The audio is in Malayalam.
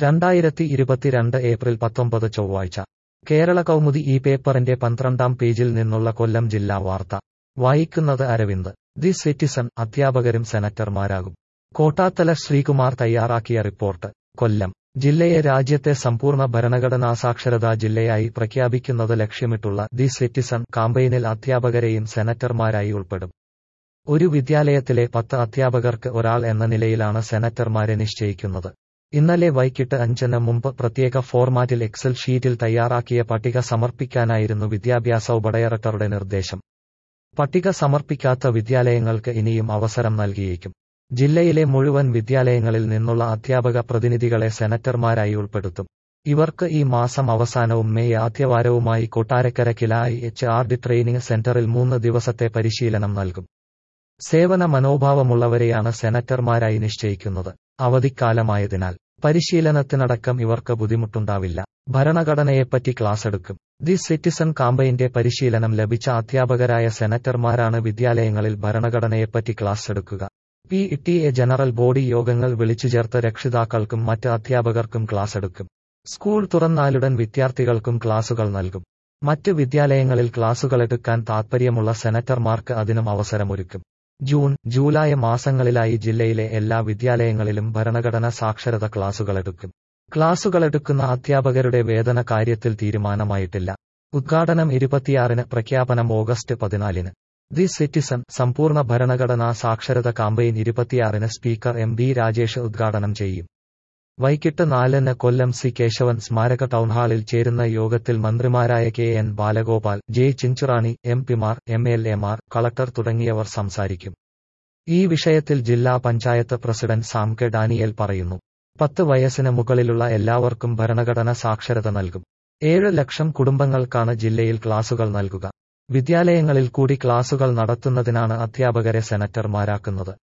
രണ്ടായിരത്തി ഇരുപത്തിരണ്ട് ഏപ്രിൽ പത്തൊമ്പത് ചൊവ്വാഴ്ച കേരള കൗമുദി ഈ പേപ്പറിന്റെ പന്ത്രണ്ടാം പേജിൽ നിന്നുള്ള കൊല്ലം ജില്ലാ വാർത്ത വായിക്കുന്നത് അരവിന്ദ് ദി സിറ്റിസൺ അധ്യാപകരും സെനറ്റർമാരാകും കോട്ടാത്തല ശ്രീകുമാർ തയ്യാറാക്കിയ റിപ്പോർട്ട് കൊല്ലം ജില്ലയെ രാജ്യത്തെ സമ്പൂർണ്ണ ഭരണഘടനാ സാക്ഷരതാ ജില്ലയായി പ്രഖ്യാപിക്കുന്നത് ലക്ഷ്യമിട്ടുള്ള ദി സിറ്റിസൺ കാമ്പയിനിൽ അധ്യാപകരെയും സെനറ്റർമാരായി ഉൾപ്പെടും ഒരു വിദ്യാലയത്തിലെ പത്ത് അധ്യാപകർക്ക് ഒരാൾ എന്ന നിലയിലാണ് സെനറ്റർമാരെ നിശ്ചയിക്കുന്നത് ഇന്നലെ വൈകിട്ട് അഞ്ചിന് മുമ്പ് പ്രത്യേക ഫോർമാറ്റിൽ എക്സൽ ഷീറ്റിൽ തയ്യാറാക്കിയ പട്ടിക സമർപ്പിക്കാനായിരുന്നു വിദ്യാഭ്യാസ ഉപഡയറക്ടറുടെ നിർദ്ദേശം പട്ടിക സമർപ്പിക്കാത്ത വിദ്യാലയങ്ങൾക്ക് ഇനിയും അവസരം നൽകിയേക്കും ജില്ലയിലെ മുഴുവൻ വിദ്യാലയങ്ങളിൽ നിന്നുള്ള അധ്യാപക പ്രതിനിധികളെ സെനറ്റർമാരായി ഉൾപ്പെടുത്തും ഇവർക്ക് ഈ മാസം അവസാനവും മെയ് ആദ്യവാരവുമായി കൊട്ടാരക്കര കിലായി എച്ച് ആർ ഡി ട്രെയിനിംഗ് സെന്ററിൽ മൂന്ന് ദിവസത്തെ പരിശീലനം നൽകും സേവന മനോഭാവമുള്ളവരെയാണ് സെനറ്റർമാരായി നിശ്ചയിക്കുന്നത് അവധിക്കാലമായതിനാൽ പരിശീലനത്തിനടക്കം ഇവർക്ക് ബുദ്ധിമുട്ടുണ്ടാവില്ല ഭരണഘടനയെപ്പറ്റി ക്ലാസ് എടുക്കും ദി സിറ്റിസൺ കാമ്പയിന്റെ പരിശീലനം ലഭിച്ച അധ്യാപകരായ സെനറ്റർമാരാണ് വിദ്യാലയങ്ങളിൽ ഭരണഘടനയെപ്പറ്റി ക്ലാസ് എടുക്കുക P T A general body യോഗങ്ങൾ വിളിച്ചു ചേർത്ത് രക്ഷിതാക്കൾക്കും മറ്റ് അധ്യാപകർക്കും ക്ലാസ് എടുക്കും സ്കൂൾ തുറന്നാലുടൻ വിദ്യാർത്ഥികൾക്കും ക്ലാസുകൾ നൽകും മറ്റ് വിദ്യാലയങ്ങളിൽ ക്ലാസുകളെടുക്കാൻ താൽപ്പര്യമുള്ള സെനറ്റർമാർക്ക് അതിനും അവസരമൊരുക്കും ജൂൺ ജൂലൈ മാസങ്ങളിലായി ജില്ലയിലെ എല്ലാ വിദ്യാലയങ്ങളിലും ഭരണഘടന സാക്ഷരത ക്ലാസുകളെടുക്കും ക്ലാസുകളെടുക്കുന്ന അധ്യാപകരുടെ വേതന കാര്യത്തിൽ തീരുമാനമായിട്ടില്ല ഉദ്ഘാടനം ഇരുപത്തിയാറിന് പ്രഖ്യാപനം ഓഗസ്റ്റ് പതിനാലിന് ദി സിറ്റിസൺ സമ്പൂർണ്ണ ഭരണഘടനാ സാക്ഷരത കാമ്പയിൻ ഇരുപത്തിയാറിന് സ്പീക്കർ എം ബി രാജേഷ് ഉദ്ഘാടനം ചെയ്യും വൈകിട്ട് നാലിന് കൊല്ലം സി കേശവൻ സ്മാരക ടൗൺഹാളിൽ ചേരുന്ന യോഗത്തിൽ മന്ത്രിമാരായ K N Balagopal J Chinchurani M പിമാർ എം എൽ എമാർ കളക്ടർ തുടങ്ങിയവർ സംസാരിക്കും ഈ വിഷയത്തിൽ ജില്ലാ പഞ്ചായത്ത് പ്രസിഡന്റ് സാം കെ ഡാനിയേൽ പറയുന്നു പത്ത് വയസ്സിന് മുകളിലുള്ള എല്ലാവർക്കും ഭരണഘടന സാക്ഷരത നൽകും ഏഴ് ലക്ഷം കുടുംബങ്ങൾക്കാണ് ജില്ലയിൽ ക്ലാസുകൾ നൽകുക വിദ്യാലയങ്ങളിൽ കൂടി ക്ലാസുകൾ നടത്തുന്നതിനാണ് അധ്യാപകരെ സെനറ്റർമാരാക്കുന്നത്